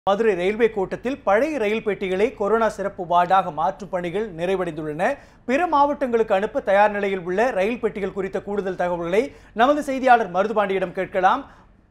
Madurai railway கோட்டத்தில் பழைய ரயில் பெட்டிகளை கொரோனா சிறப்பு வார்டாக மாற்றும் பணிகள் நிறைவடைந்துள்ளன பிற மாவட்டங்களுக்கு அனுப்ப தயார் நிலையில் உள்ள ரயில் பெட்டிகள் குறித்த கூடுதல் தகவல்களை நமது செய்தியாளர் மருதுபாண்டியிடம் கேட்கலாம்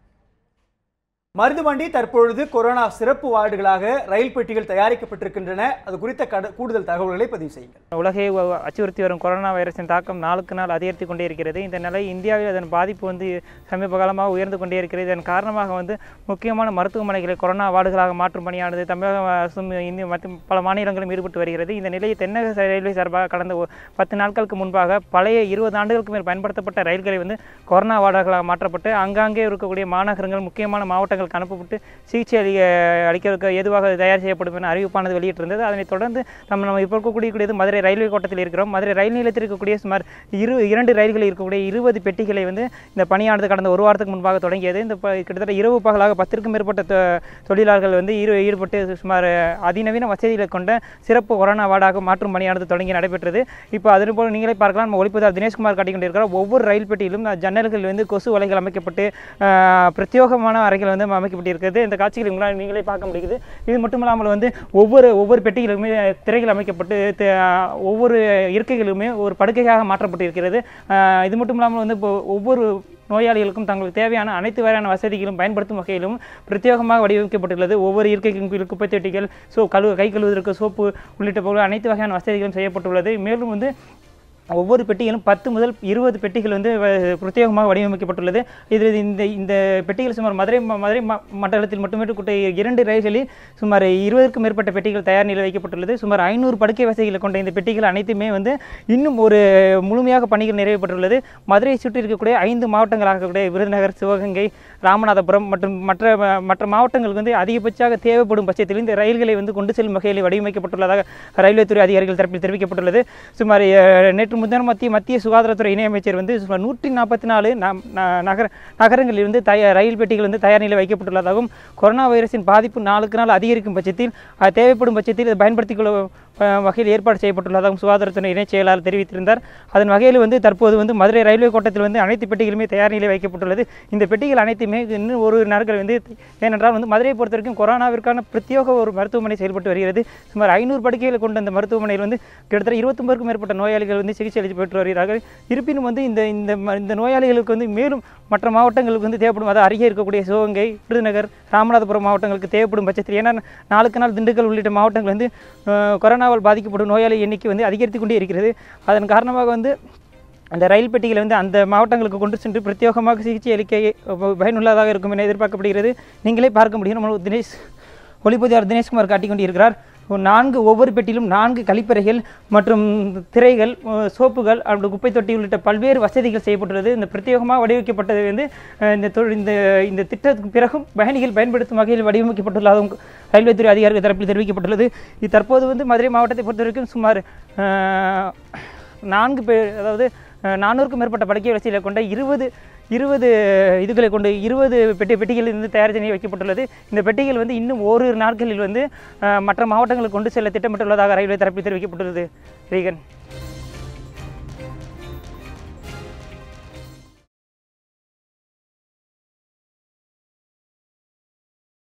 மருதுபாண்டி தற்பொழுது கொரோனா சிறப்பு வார்டுகளாக ரயில் பெட்டிகள் தயாரிக்கப்பட்டிருக்கின்றன அது குறித்த கட- கூடுதல் தகவல்களை பதிவு செய்யுங்கள் உலகை வ- அச்சுறுத்தி வரும் கொரோனா வைரஸின் தாக்கம் நாளுக்கு நாள் அதிகரித்து கொண்டே இருக்கிறது இந்த நிலை இந்தியாவில் அதன் பாதிப்பு வந்து சமீப காலமாக உயர்ந்து கொண்டே இருக்கிறது இதன் காரணமாக வந்து முக்கியமான மருத்துவமனைகளை கொரோனா வார்டுகளாக மாற்றும் பணியானது தமிழக அரசும் இந்திய மற்றும் பல மாநிலங்களும் ஈடுபட்டு வருகிறது இந்த நிலையை தென்னக ரயில்வே சார்பாக கடந்த ஒ- பத்து நாட்களுக்கு முன்பாக பழைய இருபது ஆண்டுகளுக்கு மேல் பயன்படுத்தப்பட்ட ரயில்களை வந்து கொரோனா வார்டுகளாக மாற்றப்பட்டு அங்காங்கே இருக்கக்கூடிய மாநகரங்கள் முக்கியமான மாவட்டங்களுக்கு அனுப்பப்பட்டு சிகிச்சை அளிக்க அளிக்கிறதுக்கு ஏதுவாக தயார் செய்யப்படும் என அறிவிப்பானது வெளியிட்டிருந்தது அதனைத் தொடர்ந்து நம்ம நம்ம இப்போ இருக்கக்கூடியது மதுரை ரயில்வே கோட்டத்தில் இருக்கிறோம் மதுரை ரயில் நிலையத்தில் இருக்கக்கூடிய சுமார் இரு இரண்டு ரயில்களில் இருக்கக்கூடிய இருபது பெட்டிகளை வந்து இந்த பணியானது கடந்த ஒரு வாரத்துக்கு முன்பாக தொடங்கியது இந்த ப- கிட்டத்தட்ட இரவு பகலாக பத்திற்கும் மேற்பட்ட தொ- தொழிலாளர்கள் வந்து ஈடு ஈடுபட்டு சுமார் அதிநவீன வசதிகளை கொண்ட சிறப்பு கொரோனா வார்டாக மாற்றும் பணியானது தொடங்கி நடைபெற்றது இப்போ அதே போல் நீங்களே பார்க்கலாம் நம்ம ஒளிப்பதார் தினேஷ்குமார் காட்டிக் கொண்டிருக்கிறார் ஒவ்வொரு ரயில் பெட்டியிலும் ஜன்னல்கள் வந்து கொசு வலைகள் அமைக்கப்பட்டு ஆஹ், பிரத்யேகமான அறைகள் வந்து அமைக்கப்பட்டிருக்கிறது இந்த காட்சிகளை உங்களால் நீங்களே பார்க்க முடியுது இது மட்டும் இல்லாமல் வந்து ஒவ்வொரு ஒவ்வொரு பெட்டிகளுமே திரைகள் அமைக்கப்பட்டு த- ஒவ்வொரு இருக்கைகளுமே ஒரு படுக்கையாக மாற்றப்பட்டிருக்கிறது ஆஹ், இது மட்டும் இல்லாமல் வந்து இப்போ ஒவ்வொரு நோயாளிகளுக்கும் தங்களுக்கு தேவையான அனைத்து வகையான வசதிகளும் பயன்படுத்தும் வகையிலும் பிரத்யேகமாக வடிவமைக்கப்பட்டுள்ளது ஒவ்வொரு இருக்கைக்கும் கீழ் குப்பை தொட்டிகள் சோ கழு கை கழுவுவதற்கு சோப்பு உள்ளிட்ட பொருள் அனைத்து வகையான வசதிகளும் செய்யப்பட்டுள்ளது மேலும் வந்து ஒவ்வொரு பெட்டிகளும் பத்து முதல் இருபது பெட்டிகள் வந்து வ- பிரத்யேகமாக வடிவமைக்கப்பட்டுள்ளது இதில் இந்த இந்த பெட்டிகள் சுமார் மதுரை ம- மதுரை ம- மண்டலத்தில் மட்டுமே கொண்ட இரண்டு ரயில்களில் சுமார் இருபதுக்கும் மேற்பட்ட பெட்டிகள் தயார் நிலையில் வைக்கப்பட்டுள்ளது சுமார் ஐநூறு படுக்கை வசதிகளை கொண்ட இந்த பெட்டிகள் அனைத்துமே வந்து இன்னும் ஒரு முழுமையாக பணிகள் நிறைவேற்றப்பட்டுள்ளது மதுரையை சுற்றி இருக்கக்கூடிய ஐந்து மாவட்டங்களாக இருக்கக்கூடிய விருதுநகர் சிவகங்கை ராமநாதபுரம் மற்றும் மற்ற ம- மற்ற மாவட்டங்களுக்கு வந்து அதிகபட்சமாக தேவைப்படும் பட்சத்தில் இந்த ரயில்களை வந்து கொண்டு செல்லும் வகையில் வடிவமைக்கப்பட்டுள்ளதாக ரயில்வே துறை அதிகாரிகள் தரப்பில் தெரிவிக்கப்பட்டுள்ளது சுமார் அஹ், நேற்று முன்தினம் மத்திய மத்திய சுகாதாரத்துறை இணையமைச்சர் வந்து சுமார் நூற்றி நாற்பத்தி நாலு நகர நகரங்களில் இருந்து தய ரயில் பெட்டிகள் வந்து தயார் நிலையில் வைக்கப்பட்டுள்ளதாகவும் கொரோனா வைரஸின் பாதிப்பு நாளுக்கு நாள் அதிகரிக்கும் பட்சத்தில் அது தேவைப்படும் பட்சத்தில் இதை பயன்படுத்திக் கொள்ள அஹ், வகையில் ஏற்பாடு செய்யப்பட்டுள்ளதாகவும் சுகாதாரத்துறை இணைச் செயலாளர் தெரிவித்திருந்தார் அதன் வகையில் வந்து தற்போது வந்து மதுரை ரயில்வே கோட்டத்தில் வந்து அனைத்து பெட்டிகளுமே தயார் நிலையில் வைக்கப்பட்டுள்ளது இந்த பெட்டிகள் அனைத்துமே இன்னும் ஒரு நாட்கள் வந்து ஏனென்றால் வந்து மதுரையை பொறுத்த வரைக்கும் கொரோனாவிற்கான பிரத்யேக ஒரு மருத்துவமனை செயல்பட்டு வருகிறது சுமார் ஐநூறு படுக்கைகளை கொண்ட அந்த மருத்துவமனையில் வந்து கிட்டத்தட்ட இருபத்தொன்பதுக்கும் மேற்பட்ட நோயாளிகள் வந்து சிகிச்சை அளித்து பெற்று வருகிறார்கள் இருப்பினும் வந்து இந்த இந்த ம- இந்த நோயாளிகளுக்கு வந்து மேலும் மற்ற மாவட்டங்களுக்கு வந்து தேவைப்படும் அதாவது அருகே இருக்கக்கூடிய சிவகங்கை விருதுநகர் ராமநாதபுரம் மாவட்டங்களுக்கு தேவைப்படும் பட்சத்தில் ஏன்னா நாளுக்கு நாள் திண்டுக்கல் உள்ளிட்ட மாவட்டங்கள் வந்து அஹ், கொரோனாவால் பாதிக்கப்படும் நோயாளி எண்ணிக்கை வந்து அதிகரித்து கொண்டே இருக்கிறது அதன் காரணமாக வந்து அந்த ரயில் பெட்டிகளை வந்து அந்த மாவட்டங்களுக்கு கொண்டு சென்று பிரத்யேகமாக சிகிச்சை அளிக்க அஹ், பயனுள்ளதாக இருக்கும் என எதிர்பார்க்கப்படுகிறது நீங்களே பார்க்க முடியும் நம்ம தினேஷ் ஒளிப்பதிவாளர் தினேஷ்குமார் காட்டிக் கொண்டிருக்கிறார் ஒரு நான்கு ஒவ்வொரு பெட்டியிலும் நான்கு கழிப்பறைகள் மற்றும் திரைகள் அஹ், சோப்புகள் அப்படி குப்பை தொட்டி உள்ளிட்ட பல்வேறு வசதிகள் செய்யப்பட்டுள்ளது இந்த பிரத்யேகமாக வடிவமைக்கப்பட்டது வந்து அஹ், இந்த தொழில் இந்த இந்த திட்டத்துக்கு பிறகும் பயணிகள் பயன்படுத்தும் வகையில் வடிவமைக்கப்பட்டுள்ளதாகவும் ரயில்வே துறை அதிகாரிகள் தரப்பில் தெரிவிக்கப்பட்டுள்ளது இது தற்போது வந்து மதுரை மாவட்டத்தை பொறுத்த வரைக்கும் சுமார் அஹ், நான்கு பேர் அதாவது அஹ், நானூறுக்கும் மேற்பட்ட படுக்கை வசதிகளை கொண்ட இருபது இருபது இதுகளை கொண்டு இருபது பெட்டி பெட்டிகள் இருந்து தயார் செய்ய வைக்கப்பட்டுள்ளது இந்த பெட்டிகள் வந்து இன்னும் ஓரிரு நாட்களில் வந்து அஹ், மற்ற மாவட்டங்களுக்கு கொண்டு செல்ல திட்டமிட்டுள்ளதாக ரயில்வே தரப்பில் தெரிவிக்கப்பட்டுள்ளது ரீகன்